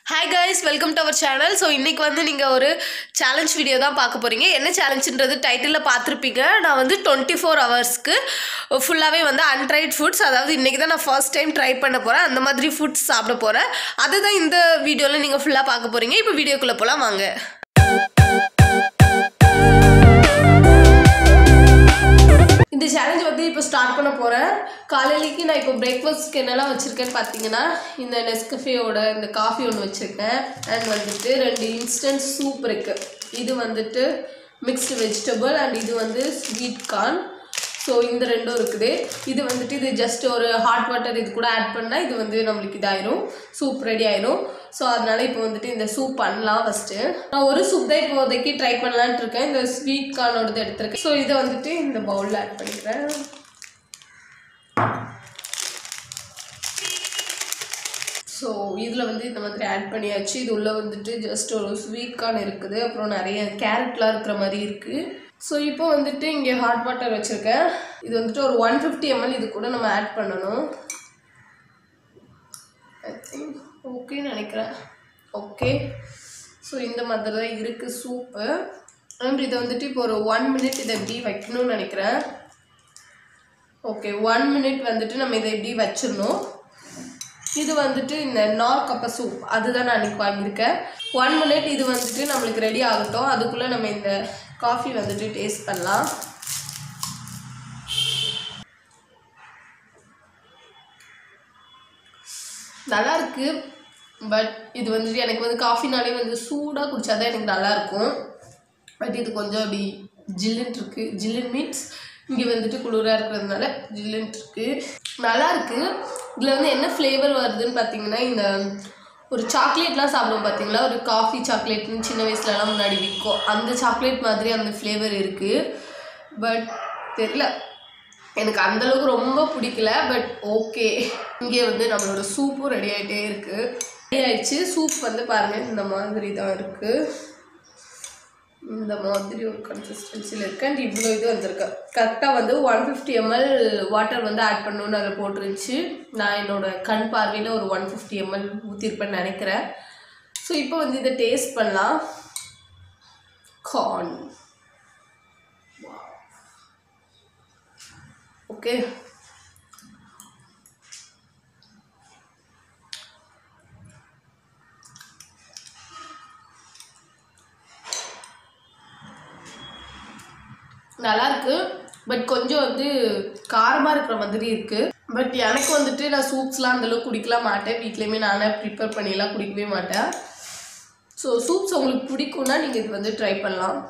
hi guys welcome to our channel so இன்றைக்கி வந்து நீங்கள் ஒரு சேலஞ்ச் வீடியோ தான் பார்க்க போகிறீங்க என்ன சேலஞ்சுன்றது டைட்டிலில் பார்த்துருப்பீங்க நான் வந்து டுவெண்ட்டி ஃபோர் ஹவர்ஸ்க்கு ஃபுல்லாகவே வந்து அன்ட்ரைட் ஃபுட்ஸ் அதாவது இன்றைக்கி தான் நான் ஃபர்ஸ்ட் டைம் ட்ரை பண்ண போகிறேன் அந்த மாதிரி ஃபுட்ஸ் சாப்பிட போகிறேன் அதுதான் இந்த வீடியோவில் நீங்கள் ஃபுல்லாக பார்க்க போகிறீங்க இப்போ வீடியோக்குள்ளே போகலாம் வாங்க இந்த சேலஞ்ச் வந்து இப்போ ஸ்டார்ட் பண்ண போகிறேன் காலையிலேக்கு நான் இப்போ பிரேக்ஃபாஸ்ட்க்கு என்னெல்லாம் வச்சுருக்கேன்னு பார்த்தீங்கன்னா இந்த நெஸ்கஃபேயோட இந்த காஃபி ஒன்று வச்சுருக்கேன் அண்ட் வந்துட்டு ரெண்டு இன்ஸ்டன்ட் சூப் இருக்குது இது வந்துட்டு மிக்ஸ்டு வெஜிடபிள் அண்ட் இது வந்து ஸ்வீட் கார்ன் ஸோ இந்த ரெண்டும் இருக்குது இது வந்துட்டு இது ஜஸ்ட் ஒரு ஹாட் வாட்டர் இது கூட ஆட் பண்ணால் இது வந்து நம்மளுக்கு இதாயிரும் சூப் ரெடி ஆயிரும் ஸோ அதனால இப்போ வந்துட்டு இந்த சூப் பண்ணலாம் ஃபஸ்ட்டு நான் ஒரு சூப் தான் இப்போதைக்கு ட்ரை பண்ணலான்ட்டு இருக்கேன் இந்த ஸ்வீட் கார்னோடது எடுத்திருக்கேன் ஸோ இதை வந்துட்டு இந்த பவுலில் ஆட் பண்ணிக்கிறேன் ஸோ இதில் வந்து இந்த மாதிரி ஆட் பண்ணியாச்சு இது உள்ளே வந்துட்டு ஜஸ்ட் ஒரு ஸ்வீட் கார்ன் இருக்குது அப்புறம் நிறைய கேரட்லாம் இருக்கிற மாதிரி இருக்குது ஸோ இப்போ வந்துட்டு இங்கே ஹாட் வாட்டர் வச்சுருக்கேன் இது வந்துட்டு ஒரு ஒன் ஃபிஃப்டி எம்எல் இது கூட நம்ம ஆட் பண்ணணும் ஐ திங்க் ஓகேன்னு நினைக்கிறேன் ஓகே ஸோ இந்த மாதிரி தான் இருக்குது சூப்பு அண்ட் இதை வந்துட்டு இப்போ ஒரு ஒன் மினிட் இதை எப்படி வைக்கணும்னு நினைக்கிறேன் ஓகே ஒன் மினிட் வந்துட்டு நம்ம இதை எப்படி வச்சிடணும் இது வந்துட்டு இந்த நார் கப்ப சூப் அதுதான் நான் அன்றைக்கி வாங்கியிருக்கேன் ஒன் மினிட் இது வந்துட்டு நம்மளுக்கு ரெடி ஆகட்டும் அதுக்குள்ளே நம்ம இந்த காஃபி வந்துட்டு டேஸ்ட் பண்ணலாம் நல்லா இருக்கு பட் இது வந்துட்டு எனக்கு வந்து காஃபினாலே வந்து சூடாக குடிச்சாதான் எனக்கு நல்லா இருக்கும் பட் இது கொஞ்சம் அப்படி ஜில்லுன்னு இருக்கு ஜில்லுன் மீன்ஸ் இங்கே வந்துட்டு குளிராக இருக்கிறதுனால ஜில்லுன்னு இருக்கு நல்லா இருக்கு இதில் வந்து என்ன ஃப்ளேவர் வருதுன்னு பார்த்தீங்கன்னா இந்த ஒரு சாக்லேட்லாம் சாப்பிடுவோம் பார்த்தீங்களா ஒரு காஃபி சாக்லேட்னு சின்ன வயசுலலாம் முன்னாடி விற்கும் அந்த சாக்லேட் மாதிரி அந்த ஃப்ளேவர் இருக்குது பட் தெரியல எனக்கு அந்த அளவுக்கு ரொம்ப பிடிக்கல பட் ஓகே இங்கே வந்து நம்மளோட சூப்பும் ரெடி ஆகிட்டே இருக்குது ரெடி ஆயிடுச்சு சூப் வந்து பாருங்கள் இந்த மாதிரி தான் இருக்குது இந்த மாதிரி ஒரு கன்சிஸ்டன்சியில் இருக்கு அண்ட் இவ்வளோ இது வந்திருக்கு கரெக்டாக வந்து ஒன் ஃபிஃப்டி எம்எல் வாட்டர் வந்து ஆட் பண்ணணும்னு அதில் போட்டுருந்துச்சு நான் என்னோட கண் பார்வையில் ஒரு ஒன் ஃபிஃப்டி எம்எல் ஊற்றிருப்பேன்னு நினைக்கிறேன் ஸோ இப்போ வந்து இதை டேஸ்ட் பண்ணலாம் கார்ன் ஓகே நல்லா இருக்கு பட் கொஞ்சம் வந்து காரமாக இருக்கிற மாதிரி இருக்கு பட் எனக்கு வந்துட்டு நான் சூப்ஸ்லாம் அந்தளவுக்கு குடிக்கலாம் மாட்டேன் வீட்லேயுமே நானே ப்ரிப்பேர் பண்ணிலாம் குடிக்கவே மாட்டேன் ஸோ சூப்ஸ் உங்களுக்கு பிடிக்கும்னா நீங்கள் இது வந்து ட்ரை பண்ணலாம்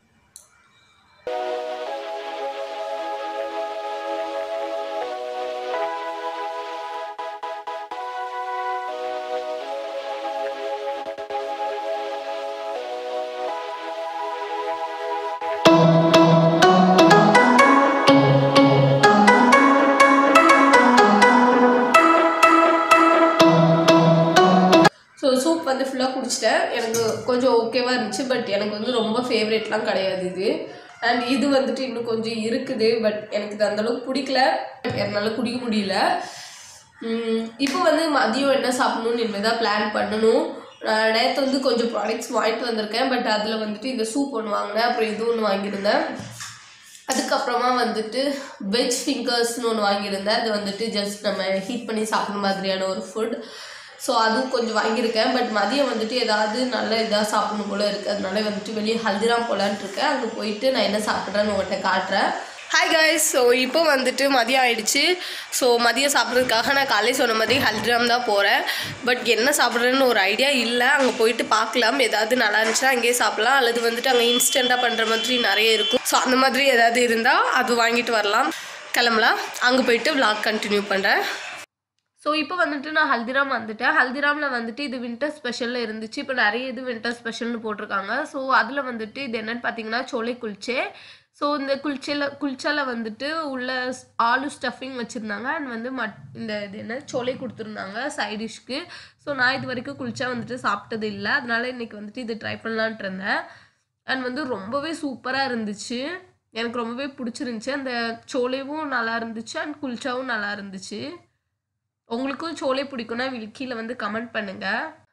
ஸோ சூப் வந்து ஃபுல்லாக குடிச்சிட்டேன் எனக்கு கொஞ்சம் ஓகேவாக இருந்துச்சு பட் எனக்கு வந்து ரொம்ப ஃபேவரேட்லாம் கிடையாது இது அண்ட் இது வந்துட்டு இன்னும் கொஞ்சம் இருக்குது பட் எனக்கு இது அந்தளவுக்கு பிடிக்கல என்னால் குடிக்க முடியல உம், இப்போ வந்து மதியம் என்ன சாப்பிடணும்னு இனிமேல் தான் பிளான் பண்ணணும் நான் நேற்று வந்து கொஞ்சம் ப்ராடக்ட்ஸ் வாங்கிட்டு வந்திருக்கேன் பட் அதில் வந்துட்டு இந்த சூப் ஒன்று வாங்கினேன் அப்புறம் இது ஒன்று வாங்கியிருந்தேன் அதுக்கப்புறமா வந்துட்டு வெஜ் ஃபிங்கர்ஸ்னு ஒன்று வாங்கியிருந்தேன் அது வந்துட்டு ஜஸ்ட் நம்ம ஹீட் பண்ணி சாப்பிட்ற மாதிரியான ஒரு ஃபுட் ஸோ அதுவும் கொஞ்சம் வாங்கியிருக்கேன் பட் மதியம் வந்துட்டு ஏதாவது நல்ல இதாக சாப்பிடணும் போல இருக்குது அதனால வந்துட்டு வெளியே ஹல்திராம் போகலான்ட்டு இருக்கேன் அங்கே போயிட்டு நான் என்ன சாப்பிட்றேன்னு உங்கள்கிட்ட காட்டுறேன் ஹாய் காய்ஸ் ஸோ இப்போ வந்துட்டு மதியம் ஆயிடுச்சு ஸோ மதியம் சாப்பிட்றதுக்காக நான் காலையில் சொன்ன மாதிரி ஹல்திராம் தான் போகிறேன் பட் என்ன சாப்பிட்றேன்னு ஒரு ஐடியா இல்லை அங்கே போயிட்டு பார்க்கலாம் ஏதாவது நல்லா இருந்துச்சுன்னா அங்கேயே சாப்பிட்லாம் அல்லது வந்துட்டு அங்கே இன்ஸ்டண்ட்டாக பண்ணுற மாதிரி நிறைய இருக்கும் ஸோ அந்த மாதிரி ஏதாவது இருந்தால் அது வாங்கிட்டு வரலாம் கிளம்பலாம் அங்கே போயிட்டு vlog கண்டினியூ பண்ணுறேன் ஸோ இப்போ வந்துட்டு நான் ஹல்திராம் வந்துட்டேன் ஹல்திராமில் வந்துட்டு இது வின்டர் ஸ்பெஷலில் இருந்துச்சு இப்போ நிறைய இது வின்டர் ஸ்பெஷல்னு போட்டிருக்காங்க ஸோ அதில் வந்துட்டு இது என்னன்னு பார்த்தீங்கன்னா சோலை குல்ச்சே ஸோ இந்த குல்ச்சேல குல்ச்சால வந்துட்டு உள்ள ஸ்- ஆலு ஸ்டஃபிங் வச்சுருந்தாங்க அண்ட் வந்து மட் இந்த இது என்ன சோலை கொடுத்துருந்தாங்க சைட் டிஷ்க்கு ஸோ நான் இது வரைக்கும் குல்ச்சா வந்துட்டு சாப்பிட்டது இல்லை அதனால இன்னைக்கு வந்துட்டு இது ட்ரை பண்ணலான்ட்டு இருந்தேன் அண்ட் வந்து ரொம்பவே சூப்பராக இருந்துச்சு எனக்கு ரொம்பவே பிடிச்சிருந்துச்சி அந்த சோலைவும் நல்லா இருந்துச்சு அண்ட் குல்ச்சாவும் நல்லா இருந்துச்சு உங்களுக்கும் சோலை பிடிக்கும்னா வில் கீழே வந்து கமெண்ட் பண்ணுங்கள்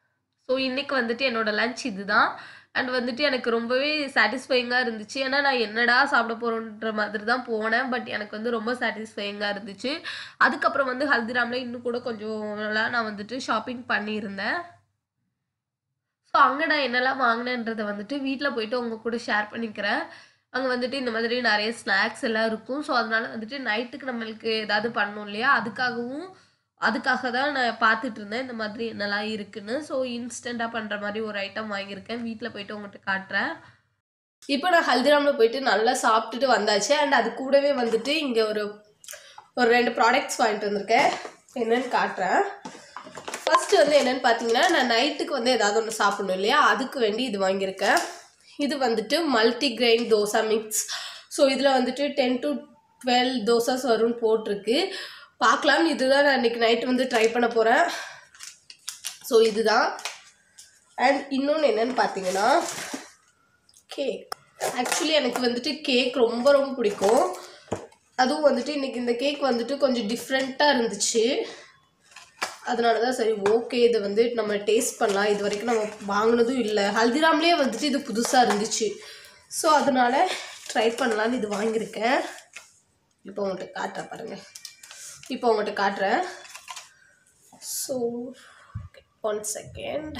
ஸோ இன்னைக்கு வந்துட்டு என்னோட லஞ்ச் இதுதான் அண்ட் வந்துட்டு எனக்கு ரொம்பவே சாட்டிஸ்ஃபைங்காக இருந்துச்சு ஏன்னா நான் என்னடா சாப்பிட போகிறோன்ற மாதிரி தான் போனேன் பட் எனக்கு வந்து ரொம்ப சாட்டிஸ்ஃபைங்காக இருந்துச்சு அதுக்கப்புறம் வந்து ஹல்திராமில் இன்னும் கூட கொஞ்சம் நாளாக நான் வந்துட்டு ஷாப்பிங் பண்ணியிருந்தேன் ஸோ அங்கே நான் என்னெல்லாம் வாங்கினேன்றதை வந்துட்டு வீட்டில் போயிட்டு உங்க கூட ஷேர் பண்ணிக்கிறேன் அங்கே வந்துட்டு இந்த மாதிரி நிறைய ஸ்நாக்ஸ் எல்லாம் இருக்கும் ஸோ அதனால வந்துட்டு நைட்டுக்கு நம்மளுக்கு ஏதாவது பண்ணணும் இல்லையா அதுக்காகவும் அதுக்காக தான் நான் பார்த்துட்டு இருந்தேன் இந்த மாதிரி என்னெல்லாம் இருக்குன்னு ஸோ இன்ஸ்டண்ட்டாக பண்ணுற மாதிரி ஒரு ஐட்டம் வாங்கியிருக்கேன் வீட்டில் போயிட்டு உங்கள்கிட்ட காட்டுறேன் இப்போ நான் ஹல்திராமில் போயிட்டு நல்லா சாப்பிட்டுட்டு வந்தாச்சு அண்ட் அது கூடவே வந்துட்டு இங்கே ஒரு ஒரு ரெண்டு ப்ராடக்ட்ஸ் வாங்கிட்டு வந்திருக்கேன் என்னன்னு காட்டுறேன் ஃபர்ஸ்ட் வந்து என்னன்னு பார்த்தீங்கன்னா நான் நைட்டுக்கு வந்து ஏதாவது ஒன்று சாப்பிடணும் இல்லையா அதுக்கு வேண்டி இது வாங்கியிருக்கேன் இது வந்துட்டு multi grain dosa mix so இதில் வந்துட்டு டென் டு டுவெல் தோசாஸ் வரும்னு போட்டிருக்கு பார்க்கலாம் இதுதான் நான் இன்னைக்கு நைட் வந்து ட்ரை பண்ண போகிறேன் ஸோ இதுதான் அண்ட் இன்னொன்று என்னன்னு பார்த்தீங்கன்னா கேக் ஆக்சுவலி எனக்கு வந்துட்டு கேக் ரொம்ப ரொம்ப பிடிக்கும் அதுவும் வந்துட்டு இன்னைக்கு இந்த கேக் வந்துட்டு கொஞ்சம் டிஃப்ரெண்ட்டாக இருந்துச்சு அதனால தான் சரி ஓகே இதை வந்து நம்ம டேஸ்ட் பண்ணலாம் இது வரைக்கும் நம்ம வாங்கினதும் இல்லை ஹல்திராம்லேயே வந்துட்டு இது புதுசாக இருந்துச்சு ஸோ அதனால ட்ரை பண்ணலான்னு இது வாங்கியிருக்கேன் இப்போ உங்கள்கிட்ட காட்டுறேன் பாருங்கள் இப்போ உங்கள்கிட்ட காட்டுறேன் ஸோ ஒன் செகண்ட்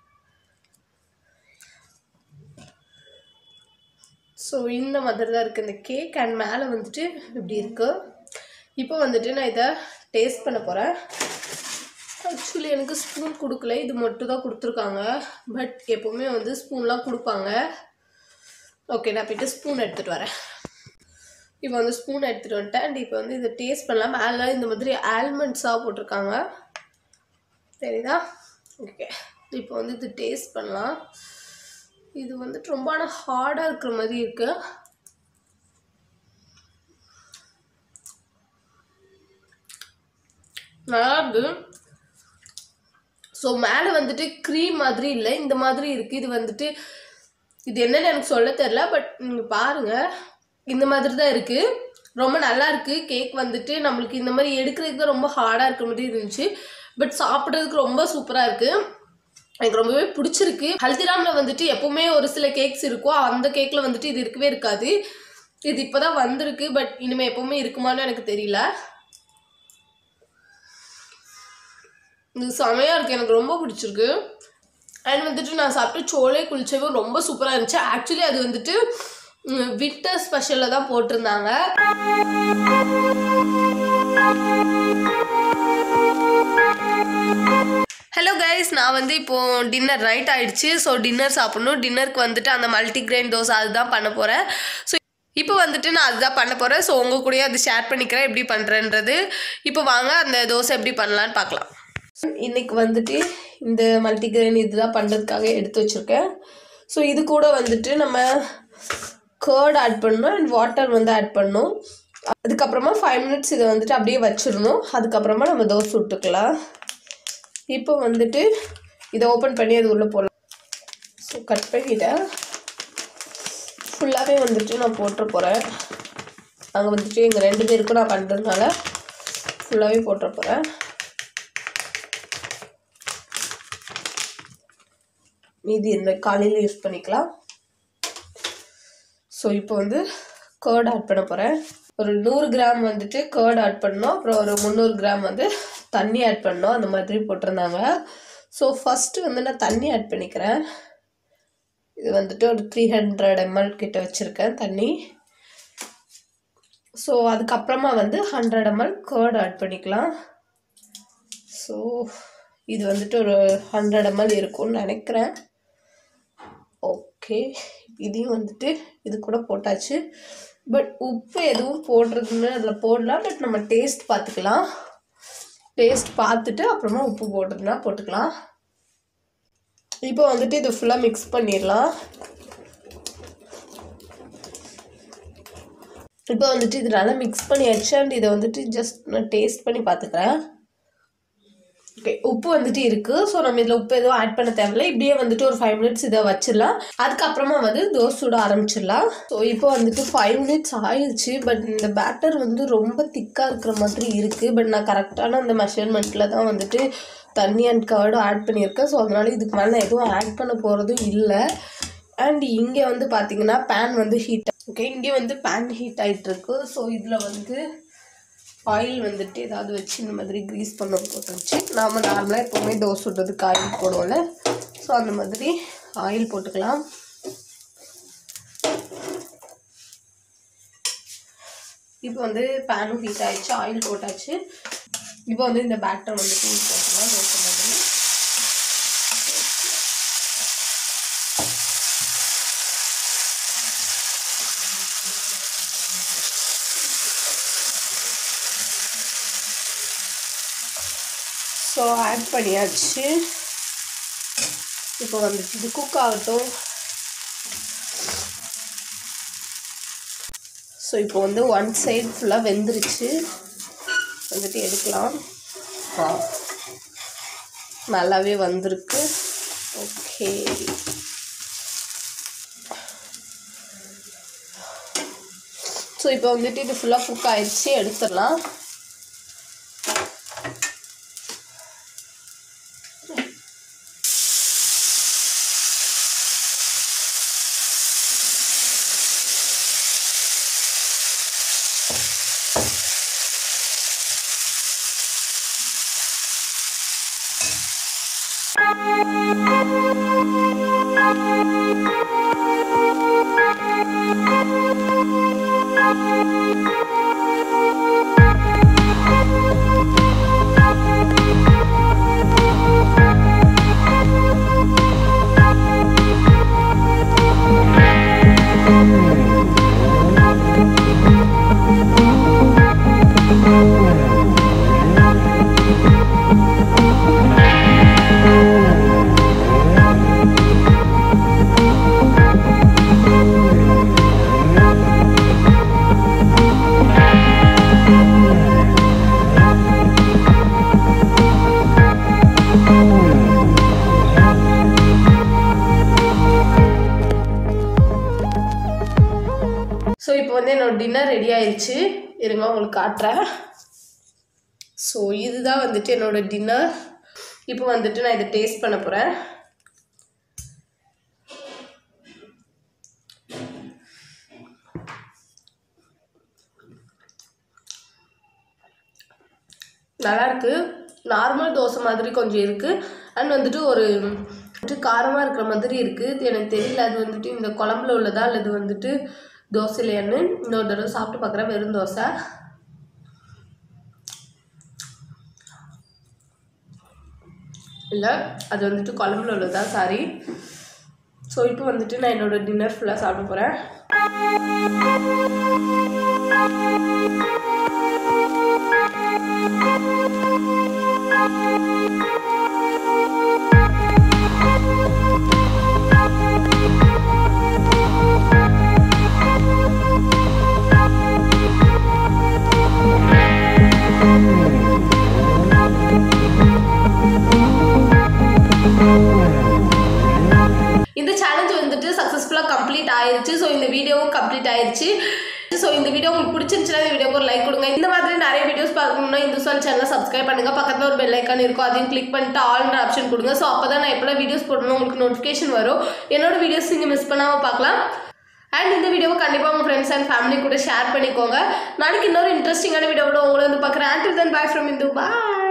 ஸோ இந்த மாதிரி தான் இருக்குது இந்த கேக் அண்ட் மேலே வந்துட்டு இப்படி இருக்கு இப்போ வந்துட்டு நான் இதை டேஸ்ட் பண்ண போகிறேன் ஆக்சுவலி எனக்கு ஸ்பூன் கொடுக்கல இது மட்டும் தான் கொடுத்துருக்காங்க பட் எப்போவுமே வந்து ஸ்பூன்லாம் கொடுப்பாங்க ஓகே நான் போயிட்டு ஸ்பூன் எடுத்துகிட்டு வரேன் இப்போ வந்து ஸ்பூன் எடுத்துகிட்டு வந்துட்டேன் அண்ட் இப்போ வந்து இதை டேஸ்ட் பண்ணலாம் மேலே இந்த மாதிரி ஆல்மண்ட்ஸாக போட்டிருக்காங்க தெரியுதா ஓகே இப்போ வந்து இது டேஸ்ட் பண்ணலாம் இது வந்துட்டு ரொம்ப ஆனால் ஹார்டாக இருக்கிற மாதிரி இருக்கு நல்லா இருக்கு ஸோ மேலே வந்துட்டு க்ரீம் மாதிரி இல்லை இந்த மாதிரி இருக்குது இது வந்துட்டு இது என்னன்னு எனக்கு சொல்ல தெரில பட் நீங்கள் பாருங்கள் இந்த மாதிரி தான் இருக்குது ரொம்ப நல்லா இருக்குது கேக் வந்துட்டு நம்மளுக்கு இந்த மாதிரி எடுக்கிறதுக்கு தான் ரொம்ப ஹார்டாக இருக்கிற மாதிரி இருந்துச்சு பட் சாப்பிட்றதுக்கு ரொம்ப சூப்பராக இருக்குது எனக்கு ரொம்பவே பிடிச்சிருக்கு ஹல்திராமில் வந்துட்டு எப்பவுமே ஒரு சில கேக்ஸ் இருக்கும் அந்த கேக்கில் வந்துட்டு இது இருக்கவே இருக்காது இது இப்போ தான் வந்திருக்கு பட் இனிமேல் எப்பவுமே இருக்குமான்னு எனக்கு தெரியல இது செமையாக இருக்குது எனக்கு ரொம்ப பிடிச்சிருக்கு அண்ட் வந்துட்டு நான் சாப்பிட்டு சோளே குளிச்சவும் ரொம்ப சூப்பராக இருந்துச்சு ஆக்சுவலி அது வந்துட்டு விட்டர் ஸ்பெஷலில் தான் போட்டிருந்தாங்க ஹலோ கைஸ் நான் வந்து இப்போ டின்னர் நைட் ஆயிடுச்சு ஸோ டின்னர் சாப்பிடணும் டின்னருக்கு வந்துட்டு அந்த மல்டிகிரெயின் தோசை அதுதான் பண்ண போகிறேன் ஸோ இப்போ வந்துட்டு நான் அதுதான் பண்ண போகிறேன் ஸோ உங்கள் கூடயே அது ஷேர் பண்ணிக்கிறேன் எப்படி பண்ணுறேன்றது இப்போ வாங்க அந்த தோசை எப்படி பண்ணலான்னு பார்க்கலாம் இன்னைக்கு வந்துட்டு இந்த மல்டிகிரெயின் இதுதான் பண்ணுறதுக்காக எடுத்து வச்சுருக்கேன் ஸோ இது கூட வந்துட்டு நம்ம கேர்ட் ஆட் பண்ணணும் அண்ட் வாட்டர் வந்து ஆட் பண்ணணும் அதுக்கப்புறமா ஃபைவ் மினிட்ஸ் இதை வந்துட்டு அப்படியே வச்சிடணும் அதுக்கப்புறமா நம்ம தோசை விட்டுக்கலாம் இப்போ வந்துட்டு இதை ஓப்பன் பண்ணி அது உள்ளே போடலாம் ஸோ கட் பண்ணிட்டேன் ஃபுல்லாகவே வந்துட்டு நான் போட்டுற போகிறேன் அங்கே வந்துட்டு எங்கள் ரெண்டு பேருக்கும் நான் பண்ணுறதுனால ஃபுல்லாகவே போட்டுற போகிறேன் மீதி இந்த காலையில் யூஸ் பண்ணிக்கலாம் ஸோ இப்போ வந்து கேர்ட் ஆட் பண்ண போகிறேன் ஒரு நூறு கிராம் வந்துட்டு கேர்ட் ஆட் பண்ணோம் அப்புறம் ஒரு முந்நூறு கிராம் வந்து தண்ணி ஆட் பண்ணோம் அந்த மாதிரி போட்டிருந்தாங்க ஸோ ஃபஸ்ட்டு வந்து நான் தண்ணி ஆட் பண்ணிக்கிறேன் இது வந்துட்டு ஒரு த்ரீ ஹண்ட்ரட் எம்எல் கிட்ட வச்சுருக்கேன் தண்ணி ஸோ அதுக்கப்புறமா வந்து ஹண்ட்ரட் எம்எல் கேர்ட் ஆட் பண்ணிக்கலாம் ஸோ இது வந்துட்டு ஒரு ஹண்ட்ரட் எம்எல் இருக்கும்னு நினைக்கிறேன் ஓகே இதையும் வந்துட்டு இது கூட போட்டாச்சு பட் உப்பு எதுவும் போடுறதுன்னு அதில் போடலாம் பட் நம்ம டேஸ்ட் பார்த்துக்கலாம் டேஸ்ட் பார்த்துட்டு அப்புறமா உப்பு போடுறதுனா போட்டுக்கலாம் இப்போ வந்துட்டு இது ஃபுல்லாக மிக்ஸ் பண்ணிடலாம் இப்போ வந்துட்டு இது நல்லா மிக்ஸ் பண்ணியாச்சு அண்ட் இதை வந்துட்டு ஜஸ்ட் நான் டேஸ்ட் பண்ணி பார்த்துக்கிறேன் ஓகே உப்பு வந்துட்டு இருக்குது ஸோ நம்ம இதில் உப்பு எதுவும் ஆட் பண்ண தேவையில்ல இப்படியே வந்துட்டு ஒரு ஃபைவ் மினிட்ஸ் இதை வச்சிடலாம் அதுக்கப்புறமா வந்து தோசை சுட ஆரம்பிச்சிடலாம் ஸோ இப்போ வந்துட்டு ஃபைவ் மினிட்ஸ் ஆயிடுச்சு பட் இந்த பேட்டர் வந்து ரொம்ப திக்காக இருக்கிற மாதிரி இருக்குது பட் நான் கரெக்டான அந்த மெஷர்மெண்ட்டில் தான் வந்துட்டு தண்ணி அண்ட் கர்டும் ஆட் பண்ணியிருக்கேன் ஸோ அதனால இதுக்கு மேலே நான் எதுவும் ஆட் பண்ண போகிறதும் இல்லை அண்ட் இங்கே வந்து பார்த்தீங்கன்னா பேன் வந்து ஹீட் ஓகே இங்கே வந்து பேன் ஹீட் ஆகிட்டு இருக்கு ஸோ இதில் வந்து ஆயில் வந்துட்டு ஏதாவது வச்சு இந்த மாதிரி க்ரீஸ் பண்ண போட்டு வச்சு நாம் நார்மலாக எப்போவுமே தோசை சுடுறதுக்கு ஆயில் போடுவோம்ல ஸோ அந்த மாதிரி ஆயில் போட்டுக்கலாம் இப்போ வந்து பேனும் ஹீட் ஆயிடுச்சு ஆயில் போட்டாச்சு இப்போ வந்து இந்த பேட்டர் வந்துட்டு போட்டுக்கலாம் தோசை மாதிரி ஸோ ஆட் பண்ணியாச்சு இப்போ வந்துட்டு இது குக் ஆகட்டும் ஸோ இப்போ வந்து ஒன் சைடு ஃபுல்லாக வெந்துருச்சு வந்துட்டு எடுக்கலாம் ஆ நல்லாவே வந்திருக்கு ஓகே ஸோ இப்போ வந்துட்டு இது ஃபுல்லாக குக் ஆயிடுச்சு எடுத்துடலாம் ஸோ இப்போ வந்து என்னோட டின்னர் ரெடி ஆயிடுச்சு இருங்க உங்களுக்கு காட்டுறேன் ஸோ இதுதான் வந்துட்டு என்னோட டின்னர் இப்போ வந்துட்டு நான் இதை டேஸ்ட் பண்ண போகிறேன் நல்லா இருக்கு நார்மல் தோசை மாதிரி கொஞ்சம் இருக்கு அண்ட் வந்துட்டு ஒரு வந்துட்டு காரமாக இருக்கிற மாதிரி இருக்கு இது எனக்கு தெரியல அது வந்துட்டு இந்த குழம்புல உள்ளதா அல்லது வந்துட்டு தோசையிலையான்னு இன்னொரு தடவை சாப்பிட்டு பார்க்குறேன் வெறும் தோசை இல்லை அது வந்துட்டு குழம்புல உள்ளதா சாரி ஸோ இப்போ வந்துட்டு நான் என்னோட டின்னர் ஃபுல்லாக சாப்பிட போகிறேன் இந்த சேலஞ்ச் வந்துட்டு சக்ஸஸ்ஃபுல்லாக கம்ப்ளீட் ஆயிருச்சு ஸோ இந்த வீடியோவும் கம்ப்ளீட் ஆயிருச்சு ஸோ இந்த வீடியோ உங்களுக்கு பிடிச்சிருந்துச்சுன்னா இந்த வீடியோக்கு ஒரு லைக் கொடுங்க இந்த மாதிரி நிறைய வீடியோஸ் பார்க்கணும்னா இந்த சொல் சேனலை சப்ஸ்கிரைப் பண்ணுங்க பக்கத்தில் ஒரு பெல் ஐக்கான் இருக்கும் அதையும் கிளிக் பண்ணிட்டு ஆல்ன்ற ஆப்ஷன் கொடுங்க ஸோ அப்போ தான் நான் எப்போலாம் வீடியோஸ் போடணும் உங்களுக்கு நோட்டிஃபிகேஷன் வரும் என்னோட வீடியோஸ் நீங்கள் மிஸ் பண்ணாமல் பார்க்கலாம் அண்ட் இந்த வீடியோவை கண்டிப்பாக உங்கள் ஃப்ரெண்ட்ஸ் அண்ட் ஃபேமிலி கூட ஷேர் பண்ணிக்கோங்க நாளைக்கு இன்னொரு இன்ட்ரெஸ்டிங்கான வீடியோவோட உங்களை வந்து பார்க்குறேன் and then bye from Indhu bye